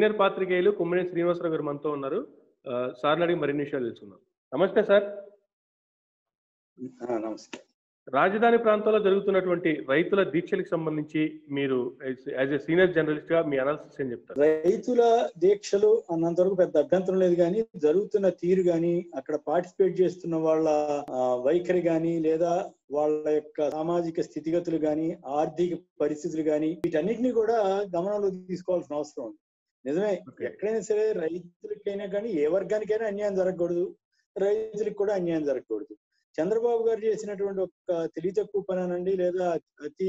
Senior పాత్రికేయులు కుమ్మని శ్రీనివాసరావు గారు మనతో ఉన్నారు ఆ, సార్ని అడిగి మరిన్ని విషయాలు తెలుసుకుందాం నమస్తే సార్ ఆ, నమస్తే రాజధాని ప్రాంతాల్లో జరుగుతున్నటువంటి రైతుల దీక్షలకు సంబంధించి మీరు యాజ్ ఎ సీనియర్ జర్నలిస్ట్ గా మీ అనాలిసిస్ ఏం చెప్తారు రైతుల దీక్షలు అన్నంత వరకు పెద్ద అభ్యంతరం లేదు కానీ జరుగుతున్న తీరు గాని అక్కడ పార్టిసిపేట్ చేస్తున్న వాళ్ళ ఆ, వైఖరి గాని లేదా వాళ్ళ యొక్క సామాజిక స్థితిగతులు గాని ఆర్థిక పరిస్థితులు గాని వీటన్నిటిని కూడా గమనంలోకి తీసుకోవాల్సిన అవసరం ఉంది నిజమే Okay. ఎక్కడైనా సరే రైతులకైనా కానీ ఏ వర్గానికైనా అన్యాయం జరగకూడదు రైతులకు కూడా అన్యాయం జరగకూడదు చంద్రబాబు గారు చేసినటువంటి ఒక తెలివి తక్కువ పని అనండి లేదా అతి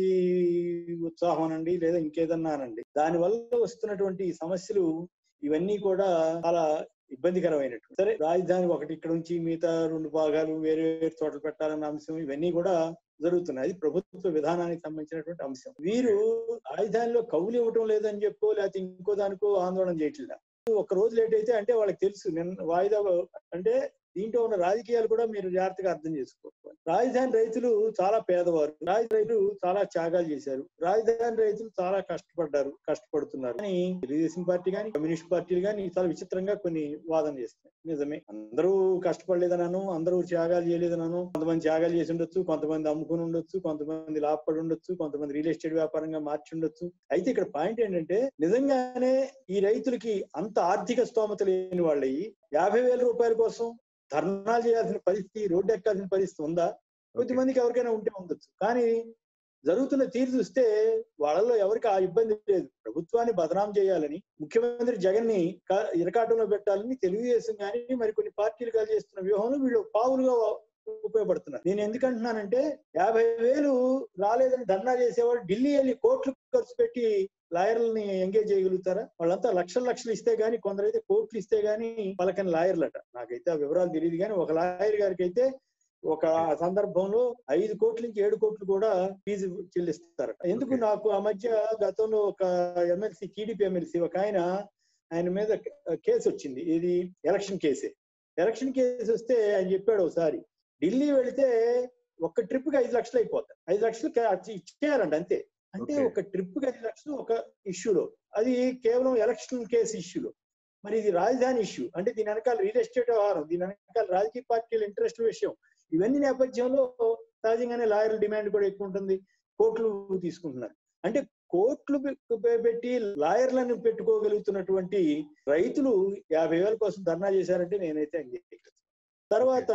ఉత్సాహం అనండి లేదా ఇంకేదన్నా అనండి దాని వల్ల వస్తున్నటువంటి ఈ సమస్యలు ఇవన్నీ కూడా చాలా ఇబ్బందికరమైనట్టు సరే రాజధాని ఒకటి ఇక్కడ నుంచి మిగతా రెండు భాగాలు వేరే వేరే చోట్ల పెట్టాలన్న అంశం ఇవన్నీ కూడా జరుగుతున్నాయి అది ప్రభుత్వ విధానానికి సంబంధించినటువంటి అంశం వీరు రాజధానిలో కవులు ఇవ్వటం లేదని చెప్పో లేకపోతే ఇంకో దానికో ఆందోళన చేయట్లేదు ఒక రోజు లేట్ అయితే అంటే వాళ్ళకి తెలుసు నిన్న వాయిదా అంటే దీంట్లో ఉన్న రాజకీయాలు కూడా మీరు జాగ్రత్తగా అర్థం చేసుకోవాలి రాజధాని రైతులు చాలా పేదవారు రాజధాని రైతులు చాలా త్యాగాలు చేశారు రాజధాని రైతులు చాలా కష్టపడ్డారు కష్టపడుతున్నారు కానీ తెలుగుదేశం పార్టీ కానీ కమ్యూనిస్ట్ పార్టీలు కానీ చాలా విచిత్రంగా కొన్ని వాదన చేస్తున్నాయి నిజమే అందరూ కష్టపడలేదనను అందరూ త్యాగాలు చేయలేదనను కొంతమంది త్యాగాలు చేసి ఉండొచ్చు కొంతమంది అమ్ముకుని ఉండొచ్చు కొంతమంది లాభపడి ఉండొచ్చు కొంతమంది రియల్ ఎస్టేట్ వ్యాపారంగా మార్చి ఉండొచ్చు అయితే ఇక్కడ పాయింట్ ఏంటంటే నిజంగానే ఈ రైతులకి అంత ఆర్థిక స్తోమత లేని వాళ్ళయి యాభై వేల రూపాయల కోసం ధర్నాలు చేయాల్సిన పరిస్థితి రోడ్డు ఎక్కాల్సిన పరిస్థితి ఉందా కొద్ది మందికి ఎవరికైనా ఉంటే ఉండొచ్చు కానీ జరుగుతున్న తీరు చూస్తే వాళ్ళలో ఎవరికి ఆ ఇబ్బంది లేదు ప్రభుత్వాన్ని బదనాం చేయాలని ముఖ్యమంత్రి జగన్ ని ఇరకాటంలో పెట్టాలని తెలుగుదేశం కానీ మరి కొన్ని పార్టీలు కలిసి చేస్తున్న వ్యూహంలో వీళ్ళు పావులుగా ఉపయోగపడుతున్నారు నేను ఎందుకంటున్నానంటే యాభై వేలు రాలేదని ధర్నా చేసేవాడు ఢిల్లీ వెళ్ళి కోట్లు ఖర్చు పెట్టి లాయర్లని ఎంగేజ్ చేయగలుగుతారా వాళ్ళంతా లక్షల లక్షలు ఇస్తే గానీ కొందరైతే కోట్లు ఇస్తే గానీ వాళ్ళకని లాయర్లట నాకైతే ఆ వివరాలు తెలియదు కానీ ఒక లాయర్ గారికి అయితే ఒక సందర్భంలో ఐదు కోట్ల నుంచి ఏడు కోట్లు కూడా ఫీజు చెల్లిస్తారట ఎందుకు Okay. నాకు ఆ మధ్య గతంలో ఒక ఎమ్మెల్సీ టీడీపీ ఎమ్మెల్సీ ఒక ఆయన ఆయన మీద కేసు వచ్చింది ఇది ఎలక్షన్ కేసే ఎలక్షన్ కేసు వస్తే ఆయన చెప్పాడు ఒకసారి ఢిల్లీ వెళితే ఒక ట్రిప్ కి ఐదు లక్షలు అయిపోతాయి ఐదు లక్షలు కా- ఇచ్చేయాలంట అంతే అంటే Okay. ఒక ట్రిప్ కి ఐదు లక్షలు ఒక ఇష్యూలో అది కేవలం ఎలక్షన్ కేసు ఇష్యూలో మరి ఇది రాజధాని ఇష్యూ అంటే దీని వెనకాల రియల్ ఎస్టేట్ వ్యవహారం దీని వెనకాల రాజకీయ పార్టీల ఇంట్రెస్ట్ విషయం ఇవన్నీ నేపథ్యంలో సహజంగానే లాయర్ల డిమాండ్ కూడా ఎక్కువ ఉంటుంది కోట్లు తీసుకుంటున్నారు అంటే కోట్లు పె- పె- పెట్టి లాయర్లను పెట్టుకోగలుగుతున్నటువంటి రైతులు యాభై వేల కోసం ధర్నా చేశారంటే నేనైతే అంగీకరిస్తాను తర్వాత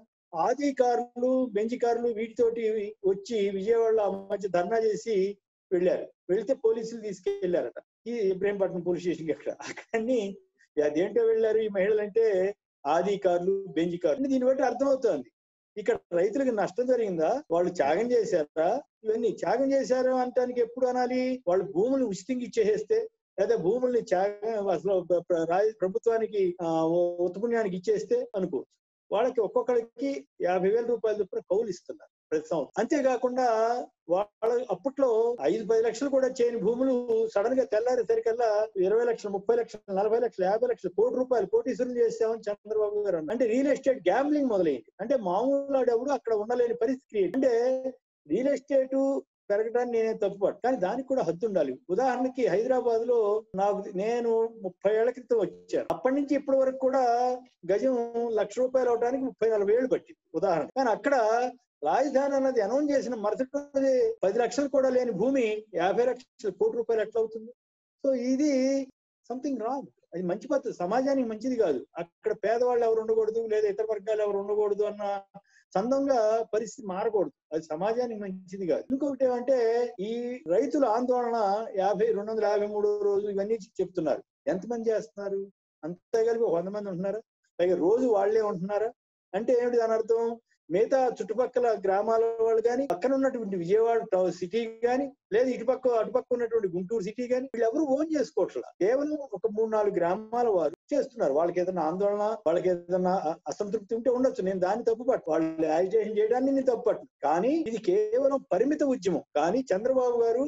ఆది కార్లు బెంచ్ కార్లు వీటితోటి వచ్చి విజయవాడలో ఆ మధ్య ధర్నా చేసి వెళ్ళారు వెళ్తే పోలీసులు తీసుకెళ్లారట ఈ ఇబ్రహీంపట్నం పోలీస్ స్టేషన్ అక్కడ అక్కడిని అదేంటో వెళ్ళారు ఈ మహిళలు అంటే ఆది కార్లు బెంజ్ కార్లు దీన్ని బట్టి అర్థమవుతోంది ఇక్కడ రైతులకు నష్టం జరిగిందా వాళ్ళు త్యాగం చేశారా ఇవన్నీ త్యాగం చేశారు అంటానికి ఎప్పుడు అనాలి వాళ్ళు భూములు ఉచితంగా ఇచ్చేసేస్తే లేదా భూముల్ని త్యాగం అసలు ప్ర- ప్ర- రాజ- ప్రభుత్వానికి ఆ, ఉత్పుణ్యానికి ఇచ్చేస్తే అనుకోవచ్చు వాళ్ళకి ఒక్కొక్కరికి యాభై వేల రూపాయల చొప్పున కౌలు ఇస్తున్నారు ప్రతి సంవత్సరం అంతేకాకుండా వాళ్ళ అప్పట్లో ఐదు పది లక్షలు కూడా చేయని భూములు సడన్ గా తెల్లారేసరికల్లా ఇరవై లక్షలు ముప్పై లక్షలు నలభై లక్షలు యాభై లక్షలు కోటి రూపాయలు కోటీశ్వరులు చేసామని చంద్రబాబు గారు అన్నారు అంటే రియల్ ఎస్టేట్ గ్యాంబ్లింగ్ మొదలైంది అంటే మామూలు వాడెవడు అక్కడ ఉండలేని పరిస్థితి create. అంటే రియల్ ఎస్టేట్ పెరగడానికి నేనే తప్పుపట్టు కానీ దానికి కూడా హద్దు ఉండాలి ఉదాహరణకి హైదరాబాద్ లో నాకు నేను ముప్పై ఏళ్ల క్రితం వచ్చాను అప్పటి నుంచి ఇప్పటి వరకు కూడా గజం లక్ష రూపాయలు అవడానికి ముప్పై నలభై ఏళ్ళు పట్టింది ఉదాహరణ కానీ అక్కడ రాజధాని అన్నది అనౌన్స్ చేసిన మరుసటి రోజే పది లక్షలు కూడా లేని భూమి యాభై లక్షల కోటి రూపాయలు ఎట్లా అవుతుంది సో ఇది సంథింగ్ రాంగ్ అది మంచి పద్ధతి సమాజానికి మంచిది కాదు అక్కడ పేదవాళ్ళు ఎవరు ఉండకూడదు లేదా ఇతర వర్గాలు ఎవరు ఉండకూడదు అన్న సందంగా పరిస్థితి మారకూడదు అది సమాజానికి మంచిది కాదు ఇంకొకటి ఏమంటే ఈ రైతుల ఆందోళన యాభై రెండు వందల యాభై మూడు రోజులు ఇవన్నీ చెప్తున్నారు ఎంతమంది చేస్తున్నారు అంతే కలిపి ఒక వంద మంది ఉంటున్నారా పైగా రోజు వాళ్ళే ఉంటున్నారా అంటే ఏమిటి దాని అర్థం మిగతా చుట్టుపక్కల గ్రామాల వాళ్ళు కానీ పక్కన ఉన్నటువంటి విజయవాడ టౌన్ సిటీ కానీ లేదా ఇటుపక్క అటుపక్క ఉన్నటువంటి గుంటూరు సిటీ కానీ వీళ్ళెవరు ఓన్ చేసుకోవట్లా కేవలం ఒక మూడు నాలుగు గ్రామాల వారు చేస్తున్నారు వాళ్ళకి ఏదైనా ఆందోళన వాళ్ళకి ఏదైనా అ- అసంతృప్తి ఉంటే ఉండొచ్చు నేను దాన్ని తప్పుపట్టు వాళ్ళు యాజిటేషన్ చేయడాన్ని నేను తప్పుపట్టు కానీ ఇది కేవలం పరిమిత ఉద్యమం కానీ చంద్రబాబు గారు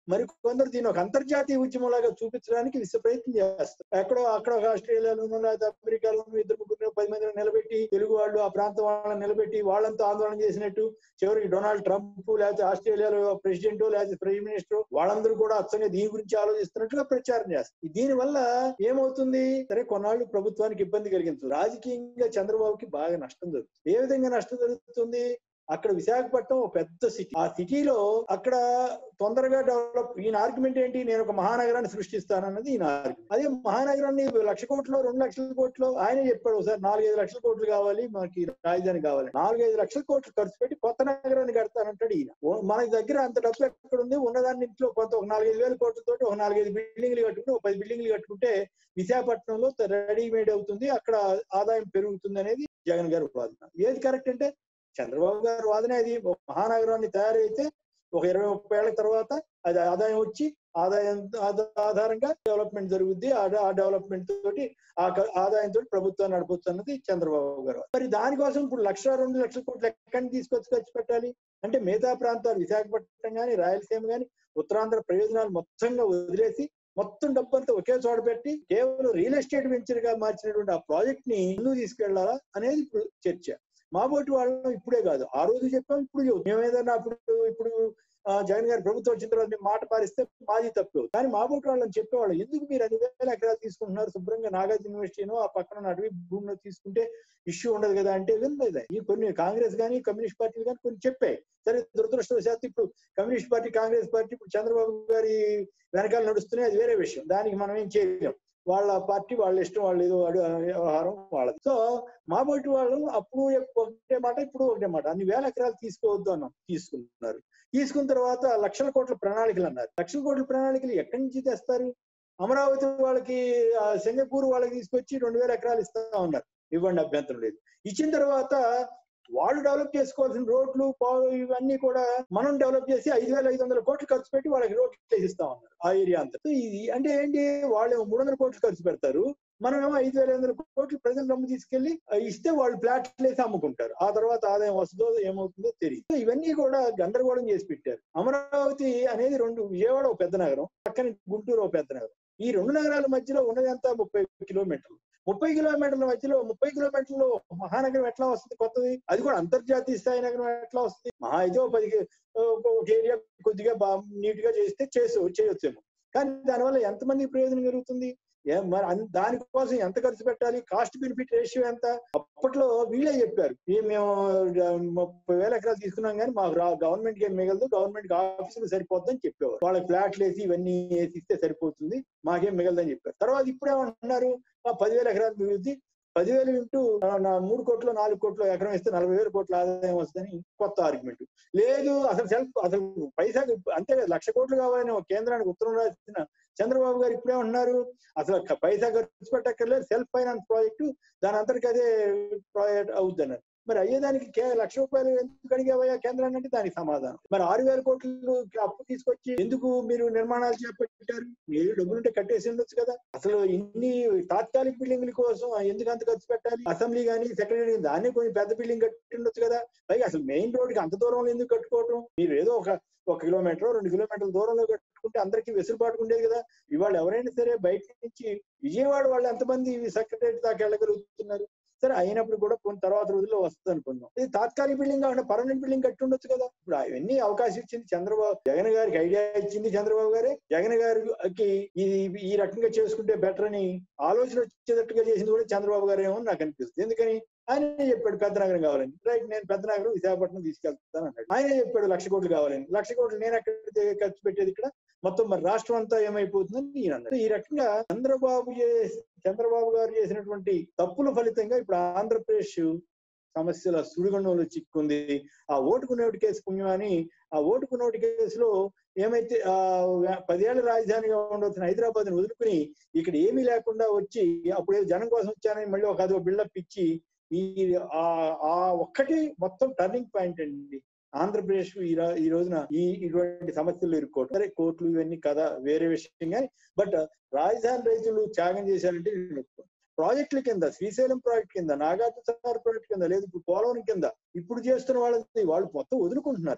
మరి కొందరు దీన్ని ఒక అంతర్జాతీయ ఉద్యమంలాగా చూపించడానికి విశ్వ ప్రయత్నం చేస్తారు ఎక్కడో అక్కడ ఒక ఆస్ట్రేలియాలోనూ లేదా అమెరికాలోనూ ఇద్దరు ముగ్గురు పది మందిని నిలబెట్టి తెలుగు వాళ్ళు ఆ ప్రాంతం వాళ్ళని నిలబెట్టి వాళ్ళంతా ఆందోళన చేసినట్టు చివరికి డొనాల్డ్ ట్రంప్ లేకపోతే ఆస్ట్రేలియాలో ప్రెసిడెంట్ లేకపోతే ప్రైమ్ మినిస్టర్ వాళ్ళందరూ కూడా అచ్చంగా దీని గురించి ఆలోచిస్తున్నట్టుగా ప్రచారం చేస్తారు దీని వల్ల ఏమవుతుంది సరే కొన్నాళ్ళు ప్రభుత్వానికి ఇబ్బంది కలిగించదు రాజకీయంగా చంద్రబాబుకి బాగా నష్టం జరుగుతుంది ఏ విధంగా నష్టం జరుగుతుంది అక్కడ విశాఖపట్నం ఒక పెద్ద సిటీ ఆ సిటీలో అక్కడ తొందరగా డెవలప్ ఈయన ఆర్గ్యుమెంట్ ఏంటి నేను ఒక మహానగరాన్ని సృష్టిస్తానన్నది ఈయన ఆర్గ్యుమెంట్ అదే మహానగరాన్ని లక్ష కోట్లు రెండు లక్షల కోట్లు ఆయనే చెప్పాడు ఒకసారి నాలుగైదు లక్షల కోట్లు కావాలి మనకి రాజధాని కావాలి నాలుగైదు లక్షల కోట్లు ఖర్చు పెట్టి కొత్త నగరాన్ని కడతానంటాడు ఈయన ఓ- మన దగ్గర అంత డబ్బు ఎక్కడ ఉంది ఉన్నదాన్ని ఇంట్లో కొంత ఒక నాలుగైదు వేల కోట్లతో ఒక నాలుగైదు బిల్డింగ్లు కట్టుకుంటే ఒక పది బిల్డింగ్లు కట్టుకుంటే విశాఖపట్నంలో రెడీమేడ్ అవుతుంది అక్కడ ఆదాయం పెరుగుతుంది అనేది జగన్ గారి వాదన ఏది కరెక్ట్ అంటే చంద్రబాబు గారి వాదన అది ఒక మహానగరాన్ని తయారైతే ఒక ఇరవై ముప్పై ఏళ్ల తర్వాత అది ఆదాయం వచ్చి ఆదాయం ఆధ- ఆధారంగా డెవలప్మెంట్ జరుగుద్ది ఆ డ- ఆ డెవలప్మెంట్ తోటి ఆ క- ఆదాయంతో ప్రభుత్వాన్ని నడపొచ్చు అన్నది చంద్రబాబు గారు మరి దానికోసం ఇప్పుడు లక్ష రెండు లక్షల కోట్లు ఎక్కడి నుంచి తీసుకొచ్చి ఖర్చు పెట్టాలి అంటే మిగతా ప్రాంతాలు విశాఖపట్నం కానీ రాయలసీమ కానీ ఉత్తరాంధ్ర ప్రయోజనాలు మొత్తంగా వదిలేసి మొత్తం డబ్బంతా ఒకే చోట పెట్టి కేవలం రియల్ ఎస్టేట్ వెంచర్ గా మార్చినటువంటి ఆ ప్రాజెక్ట్ ని ముందుకు తీసుకెళ్లాలా అనేది ఇప్పుడు చర్చ మా బోటి వాళ్ళం ఇప్పుడే కాదు ఆ రోజు చెప్పాం ఇప్పుడు చెబుతాం. మేము ఏదైనా అప్పుడు ఇప్పుడు ఆ, జగన్ గారి ప్రభుత్వం వచ్చిన తర్వాత మేము మాట పారిస్తే మాది తప్పు కానీ మా బోటి వాళ్ళని చెప్పేవాళ్ళు ఎందుకు మీరు అన్ని వేల ఎకరాలు తీసుకుంటున్నారు శుభ్రంగా నాగార్జున యూనివర్సిటీనో ఆ పక్కన ఉన్న అటవీ భూమిలో తీసుకుంటే ఇష్యూ ఉండదు కదా అంటే వినలేదు ఈ కొన్ని కాంగ్రెస్ కానీ కమ్యూనిస్ట్ పార్టీలు కానీ కొన్ని చెప్పాయి సరే దురదృష్టవశాత్తు ఇప్పుడు కమ్యూనిస్ట్ పార్టీ కాంగ్రెస్ పార్టీ ఇప్పుడు చంద్రబాబు గారి వెనకాల నడుస్తున్నాయి అది వేరే విషయం దానికి మనం ఏం చేయలేం వాళ్ళ పార్టీ వాళ్ళ ఇష్టం వాళ్ళు ఏదో అడు- వ్యవహారం వాళ్ళది సో మా బట్టి వాళ్ళు అప్పుడు ఒకటే మాట ఇప్పుడు ఒకటే మాట అన్ని వేల ఎకరాలు తీసుకోవద్దు అన్నాం తీసుకున్నారు తీసుకున్న తర్వాత లక్షల కోట్ల ప్రణాళికలు అన్నారు లక్షల కోట్ల ప్రణాళికలు ఎక్కడి నుంచి తెస్తారు అమరావతి వాళ్ళకి ఆ, సింగపూర్ వాళ్ళకి తీసుకొచ్చి రెండు వేల ఎకరాలు ఇస్తా ఉన్నారు ఇవ్వండి అభ్యంతరం లేదు ఇచ్చిన తర్వాత వాళ్ళు డెవలప్ చేసుకోవాల్సిన రోడ్లు పా- ఇవన్నీ కూడా మనం డెవలప్ చేసి ఐదు వేల ఐదు వందల కోట్లు ఖర్చు పెట్టి వాళ్ళకి రోడ్లు వేసిస్తా ఉన్నారు ఆ ఏరియా అంతా సో ఇది అంటే ఏంటి వాళ్ళు మూడు వందల కోట్లు ఖర్చు పెడతారు మనమేమో ఐదు వేల ఐదు వందల కోట్లు ప్రజల నమ్ము తీసుకెళ్లి ఆ, ఇస్తే వాళ్ళు ఫ్లాట్లు వేసి అమ్ముకుంటారు ఆ తర్వాత ఆదాయం వస్తుందో ఏమవుతుందో తెలియదు సో ఇవన్నీ కూడా గందరగోళం చేసి పెట్టారు అమరావతి అనేది రెండు విజయవాడ ఒక పెద్ద నగరం పక్కన గుంటూరు ఒక పెద్ద నగరం ఈ రెండు నగరాల మధ్యలో ఉన్నది అంతా ముప్పై కిలోమీటర్లు ముప్పై కిలోమీటర్ల మధ్యలో ముప్పై కిలోమీటర్లు మహానగరం ఎట్లా వస్తుంది కొత్తది అది కూడా అంతర్జాతీయ స్థాయి నగరం ఎట్లా వస్తుంది మహా అయితే ఓ పది కి- ఒక ఏరియా కొద్దిగా బాగా నీట్ గా చేస్తే చేసు చేయొచ్చేమో కానీ దానివల్ల ఎంతమంది ప్రయోజనం జరుగుతుంది ఏ- మరి అన్- దానికోసం ఎంత ఖర్చు పెట్టాలి కాస్ట్ బెనిఫిట్ రేషియో ఎంత అప్పట్లో వీళ్ళే చెప్పారు "ఏ మేము ఆ, ముప్పై వేల ఎకరాలు తీసుకున్నాం కానీ మాకు రా గవర్నమెంట్ కి ఏం మిగలదు గవర్నమెంట్ ఆఫీసులు సరిపోద్దని చెప్పేవారు వాళ్ళకి ఫ్లాట్లు వేసి ఇవన్నీ వేసి ఇస్తే సరిపోతుంది మాకేం మిగలదని చెప్పారు తర్వాత ఇప్పుడేమంటున్నారు "ఆ, పదివేల ఎకరాలు మిగులుద్ది పదివేలు ఇంటూ ఆ, నా మూడు కోట్లు నాలుగు కోట్లు ఎకరం ఇస్తే నలభై వేల కోట్ల ఆదాయం వస్తుందని కొత్త ఆర్గ్యుమెంట్ లేదు అసలు సెల్ఫ్ అసలు పైసా అంతే కదా లక్ష కోట్లు కావాలని ఒక కేంద్రానికి ఉత్తరం రాసిన చంద్రబాబు గారు ఇప్పుడే ఉన్నారు అసలు క- పైసా ఖర్చు పెట్టక్కర్లేదు సెల్ఫ్ ఫైనాన్స్ ప్రాజెక్టు దాని అంతటికి అదే ప్రాజెక్ట్ అవుద్ది అన్నారు మరి అయ్యేదానికి కే- లక్ష రూపాయలు ఎందుకు అడిగావయ్యా కేంద్రాన్ని అంటే దానికి సమాధానం మరి ఆరు వేల కోట్లు అప్పు తీసుకొచ్చి ఎందుకు మీరు నిర్మాణాలు చేపట్టారు మీరు డబ్బులుంటే కట్టేసి ఉండొచ్చు కదా అసలు ఇన్ని తాత్కాలిక బిల్డింగ్ల కోసం ఎందుకు అంత ఖర్చు పెట్టాలి అసెంబ్లీ కానీ సెక్రటరీ దాన్ని కొంచెం పెద్ద బిల్డింగ్ కట్టి ఉండొచ్చు కదా పైగా అసలు మెయిన్ రోడ్ కి అంత దూరంలో ఎందుకు కట్టుకోవటం మీరు ఏదో ఒక ఒక కిలోమీటర్ రెండు కిలోమీటర్ల దూరంలో కట్టుకుంటే అందరికీ వెసులుబాటు ఉండేది కదా ఇవాళ ఎవరైనా సరే బయట నుంచి విజయవాడ వాళ్ళు ఎంతమంది సెక్రటరీ దాకా వెళ్ళగలుగుతున్నారు సరే అయినప్పుడు కూడా కొన్ని తర్వాత రోజుల్లో వస్తుంది అనుకున్నాం ఇది తాత్కాలిక బిల్డింగ్ కాకుండా పర్మనెంట్ బిల్డింగ్ కట్టి ఉండొచ్చు కదా ఇప్పుడు అవన్నీ అవకాశం ఇచ్చింది చంద్రబాబు జగన్ గారికి ఐడియా ఇచ్చింది చంద్రబాబు గారే జగన్ గారికి ఇది ఈ రకంగా చేసుకుంటే బెటర్ అని ఆలోచన వచ్చేటట్టుగా చేసింది కూడా చంద్రబాబు గారు ఏమో నాకు అనిపిస్తుంది ఎందుకని ఆయన చెప్పాడు పెద్ద నగరం కావాలని రైట్ నేను పెద్ద నగరం విశాఖపట్నం తీసుకెళ్తాను అన్నాడు ఆయన చెప్పాడు లక్ష కోట్లు కావాలని లక్ష కోట్లు నేను ఎక్కడ ఖర్చు పెట్టేది ఇక్కడ మొత్తం మరి రాష్ట్రం అంతా ఏమైపోతుందని ఈయన అన్నాడు ఈ రకంగా చంద్రబాబు చే- చంద్రబాబు గారు చేసినటువంటి తప్పుల ఫలితంగా ఇప్పుడు ఆంధ్రప్రదేశ్ సమస్యల సుడిగుండంలో చిక్కుంది ఆ ఓటుకు నోటు కేసు పుణ్యం అని ఆ ఓటుకు నోటు కేసులో ఏమైతే ఆ పదేళ్ల రాజధానిగా ఉండవలసిన హైదరాబాద్ ని వదులుకుని ఇక్కడ ఏమీ లేకుండా వచ్చి అప్పుడు ఏదో జనం కోసం వచ్చానని మళ్ళీ ఒక అదో బిల్డప్ ఇచ్చి ఈ ఆ ఆ ఒక్కటి మొత్తం టర్నింగ్ పాయింట్ అండి ఆంధ్రప్రదేశ్ ఈ రా- ఈ రోజున ఈ ఇటువంటి సమస్యలు ఇరుక్కోవటం సరే కోర్టులు ఇవన్నీ కదా వేరే విషయం కానీ బట్ రాజధాని రైతులు త్యాగం చేశారంటే నేను ఒప్పుకోను. ప్రాజెక్టుల కింద శ్రీశైలం ప్రాజెక్ట్ కింద నాగార్జున సాగర్ ప్రాజెక్ట్ కింద లేదు ఇప్పుడు పోలవరం కింద ఇప్పుడు చేస్తున్న వాళ్ళది వాళ్ళు మొత్తం వదులుకుంటున్నారు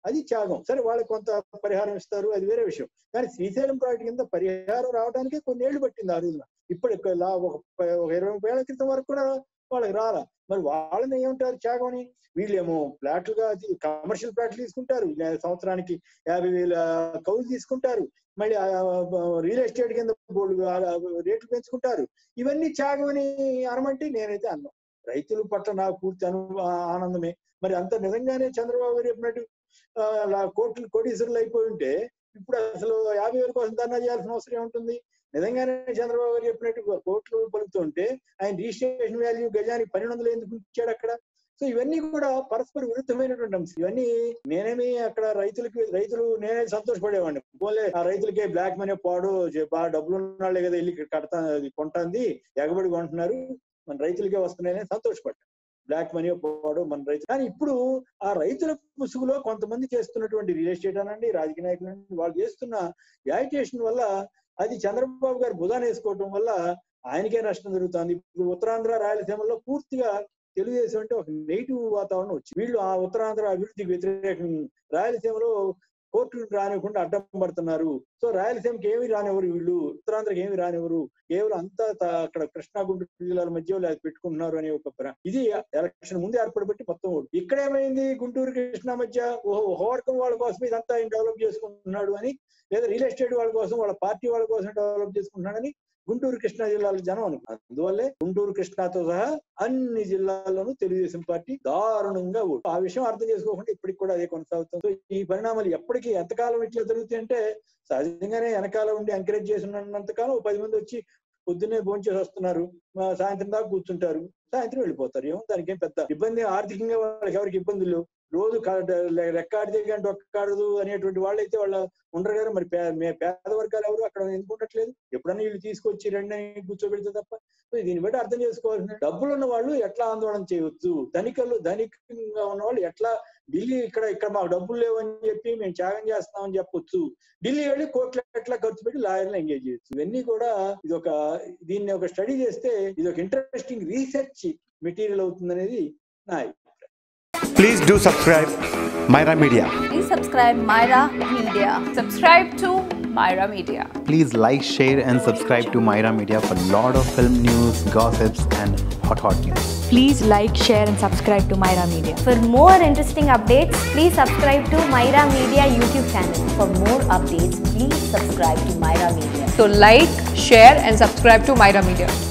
అది త్యాగం సరే వాళ్ళకి కొంత పరిహారం ఇస్తారు అది వేరే విషయం కానీ శ్రీశైలం ప్రాజెక్ట్ కింద పరిహారం రావడానికి కొన్ని ఏళ్ళు పట్టింది ఆ రోజున ఇప్పుడు ఇక్కడ లా- ఒక ప- ఒక ఇరవై ముప్పై ఏళ్ల క్రితం వరకు కూడా వాళ్ళకి రాలా మరి వాళ్ళని ఏమంటారు త్యాగం అని వీళ్ళేమో ఫ్లాట్లుగా కమర్షియల్ ఫ్లాట్లు తీసుకుంటారు లే- సంవత్సరానికి యాభై వేల కౌలు తీసుకుంటారు మళ్ళీ రియల్ ఎస్టేట్ కింద బోర్డు రేట్లు పెంచుకుంటారు ఇవన్నీ త్యాగం అని అనమంటే నేనైతే అన్నాను రైతుల పట్ల నాకు పూర్తి అను ఆ- ఆనందమే మరి అంత నిజంగానే చంద్రబాబు గారు చెప్పినట్టు ఆ, అలా కోట్లు కోటీశ్వరులు అయిపోయి ఉంటే ఇప్పుడు అసలు యాభై వేల కోసం ధర్నా చేయాల్సిన అవసరం ఏముంటుంది నిజంగానే చంద్రబాబు గారు చెప్పినట్టు కోట్లు పలుకుతుంటే ఆయన రిజిస్ట్రేషన్ వాల్యూ గజానికి పన్నెండు వందలు ఎందుకు ఇచ్చాడు అక్కడ సో ఇవన్నీ కూడా పరస్పర విరుద్ధమైనటువంటి అంశం ఇవన్నీ నేనేమి అక్కడ రైతులకి రైతులు నేనే సంతోషపడేవాడిని పోలే ఆ రైతులకే బ్లాక్ మనీ పాడు చే- బాగా డబ్బులు ఉన్నాళ్ళే కదా వెళ్ళి కడతా అది కొంటుంది ఎగబడి కొంటున్నారు మన రైతులకే వస్తున్నాయని సంతోషపడ్డా బ్లాక్ మనీ పోవడం మన రైతు కానీ ఇప్పుడు ఆ రైతుల ముసుగులో కొంతమంది చేస్తున్నటువంటి రియల్ ఎస్టేట్ అనండి రాజకీయ నాయకులు అనండి వాళ్ళు చేస్తున్న యాజిటేషన్ వల్ల అది చంద్రబాబు గారు భుజాన వేసుకోవటం వల్ల ఆయనకే నష్టం జరుగుతుంది ఇప్పుడు ఉత్తరాంధ్ర రాయలసీమలో పూర్తిగా తెలుగుదేశం అంటే ఒక నెగిటివ్ వాతావరణం వచ్చి వీళ్ళు ఆ ఉత్తరాంధ్ర అభివృద్ధికి వ్యతిరేకం రాయలసీమలో కోర్టులు రానివ్వకుండా అడ్డం పడుతున్నారు సో రాయలసీమకి ఏమి రానివ్వరు వీళ్ళు ఉత్తరాంధ్రకి ఏమి రానివ్వరు కేవలం అంతా త- అక్కడ కృష్ణా గుంటూరు జిల్లాల మధ్య అది పెట్టుకుంటున్నారు అనే ఒక ప్ర- ఇది ఎలక్షన్ ముందు ఏర్పడబట్టి మొత్తం ఓటు ఇక్కడ ఏమైంది గుంటూరు కృష్ణా మధ్య ఓహో ఒక వర్గం వాళ్ళ కోసం ఇదంతా ఆయన డెవలప్ చేసుకుంటున్నాడు అని లేదా రియల్ ఎస్టేట్ వాళ్ళ కోసం వాళ్ళ పార్టీ వాళ్ళ కోసం డెవలప్ చేసుకుంటున్నాడని గుంటూరు కృష్ణా జిల్లాల జనం అనుకున్నారు అందువల్లే గుంటూరు కృష్ణాతో సహా అన్ని జిల్లాల్లోనూ తెలుగుదేశం పార్టీ దారుణంగా ఓటు ఆ విషయం అర్థం చేసుకోకుండా ఇప్పటికి కూడా అదే కొనసాగుతుంది సో ఈ పరిణామాలు ఎప్పటికీ ఎంతకాలం ఇట్లా జరుగుతాయి అంటే సహజంగానే వెనకాల ఉండి ఎంకరేజ్ చేసినంత కాలం ఓ పది మంది వచ్చి పొద్దున్నే భోంచేసి వస్తున్నారు ఆ, సాయంత్రం దాకా కూర్చుంటారు సాయంత్రం వెళ్ళిపోతారు ఏమో దానికి ఏం పెద్ద ఇబ్బంది ఆర్థికంగా వాళ్ళకి ఎవరికి ఇబ్బందులు లేవు రోజు రెక్కాడితే కానీ ఒక్కడదు అనేటువంటి వాళ్ళైతే వాళ్ళ ఉండరు కదా మరి పే- మే- పేద వర్గాలు ఎవరు అక్కడ ఎందుకు ఉండట్లేదు ఎప్పుడన్నా వీళ్ళు తీసుకొచ్చి రెండు అని కూర్చోబెడితే తప్ప సో దీన్ని బట్టి అర్థం చేసుకోవాల్సిన డబ్బులు ఉన్న వాళ్ళు ఎట్లా ఆందోళన చేయవచ్చు ధనికలు ధనికంగా ఉన్న వాళ్ళు ఎట్లా ఢిల్లీ ఇక్కడ ఇక్కడ మాకు డబ్బులు లేవని చెప్పి మేము త్యాగం చేస్తామని చెప్పొచ్చు ఢిల్లీ వెళ్ళి కోట్ల ఎట్లా ఖర్చు పెట్టి లాయర్లు ఎంగేజ్ చేయొచ్చు ఇవన్నీ కూడా ఇది ఒక దీన్ని ఒక స్టడీ చేస్తే ఇది ఒక ఇంట్రెస్టింగ్ రీసెర్చ్ మెటీరియల్ అవుతుంది అనేది నా అభిప్రాయం. Please do subscribe Myra Media. Please subscribe Myra Media. Subscribe to Myra Media. Please like, share, and subscribe to Myra Media for lot of film news, gossips, and hot hot news. Please like, share, and subscribe to Myra Media. For more interesting updates, please subscribe to Myra Media YouTube channel. For more updates, please subscribe to Myra Media. So like, share and subscribe to Myra Media.